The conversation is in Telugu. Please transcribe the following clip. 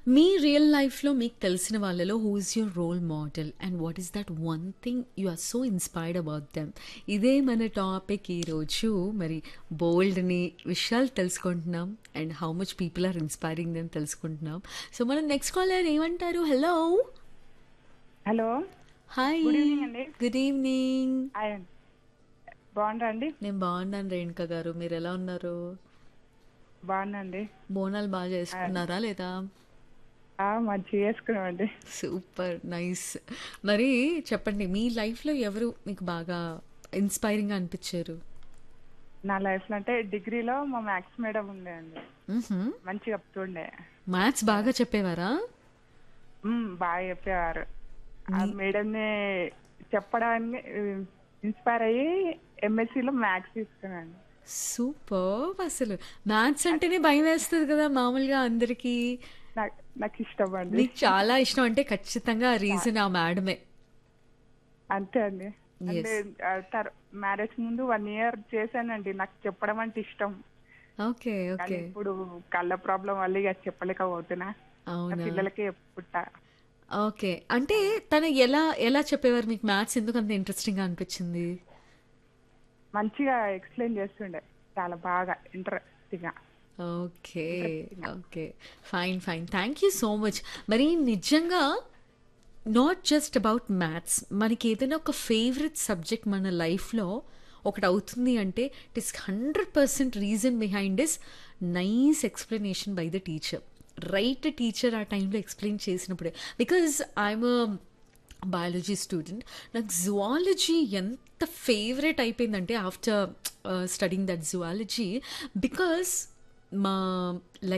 మీ రియల్ లైఫ్‌లో మీకు తెలిసిన వాళ్ళలో who is your role model? And what is that one thing you are so inspired about them? ఇదే మన టాపిక్ ఈరోజు. మరి బోల్డన్ని విషయాలు తెలుసుకుంటున్నాం. And how much people are inspiring them తెలుసుకుంటున్నాం. సో మన నెక్స్ట్ కాలర్ ఏమంటారు? Hello! Hello hi. Good evening అండి గుడ్ ఈవినింగ్. హాయ్ అండి బాగుండ్రా అండి నేను బాగున్నాను రేణుక గారు. మీరెలా ఉన్నారు? బాగున్నాండి బోనాలు బాగా చేసుకున్నారా లేదా? ఆ, మంచిగా చేసుకున్నామండి సూపర్ నైస్. మరి చెప్పండి మీ లైఫ్‌లో ఎవరు మీకు బాగా ఇన్‌స్పైరింగ్‌గా అనిపిచ్చారు? నా లైఫ్లో అంటే డిగ్రీలో మా మ్యాథ్స్ మేడం ఉండే అండి హుహు. మంచిగా చెప్తుండే మ్యాథ్స్ బాగా చెప్పేవారా? మ్మ్, బాగా చెప్పేవారు ఆ మీ మేడంని చెప్పడానికి ఇన్స్పైర్ అయ్యి ఎంఎస్సిలో మ్యాథ్స్ తీసుకున్నాను సూపర్బ్ అసలు. మ్యాథ్స్ అంటేనే భయమేస్తది కదా! మామూలుగా అందరికీ. నాకు నాకు ఇష్టం అండి మీకు చాలా ఇష్టం అంటే ఖచ్చితంగా ఆ రీజన్ ఆ మేడమే. అంతే అండి అంటే యెస్. మ్యారేజ్ ముందు వన్ ఇయర్ చేశానండి నాకు చెప్పడం అంటే ఇష్టం ఓకే. కానీ ఓకే. ఇప్పుడు కళ్ళ ప్రాబ్లం వల్ల ఇక చెప్పలేకపోతున్నా నా అవునా? పిల్లలకి చెప్పుకుంటా ఓకే. అంటే తను ఎలా ఎలా చెప్పేవారు? మీకు మ్యాథ్స్ ఎందుకు అంత ఇంట్రెస్టింగ్‌గా అనిపిచ్చింది? మంచిగా ఎక్స్ప్లెయిన్ చేస్తుండే చాలా బాగా ఇంట్రెస్టింగ్గా ఓకే. ఇంట్రెస్టింగ్గా okay. Fine. Fine. Thank you so much. మరి నిజంగా నాట్ జస్ట్ అబౌట్ మ్యాథ్స్. మనకేదైనా ఒక ఫేవరెట్ సబ్జెక్ట్ మన లైఫ్‌లో ఒకటవుతుంది అంటే it is 100% reason behind is nice explanation by the teacher. Right teacher ఆ టైంలో ఎక్స్‌ప్లెయిన్ చేసినప్పుడే. Because I'm a biology student. నాకు జువాలజీ ఎంత ఫేవరెట్ అయిపోయిందంటే after ah, studying that zoology because మా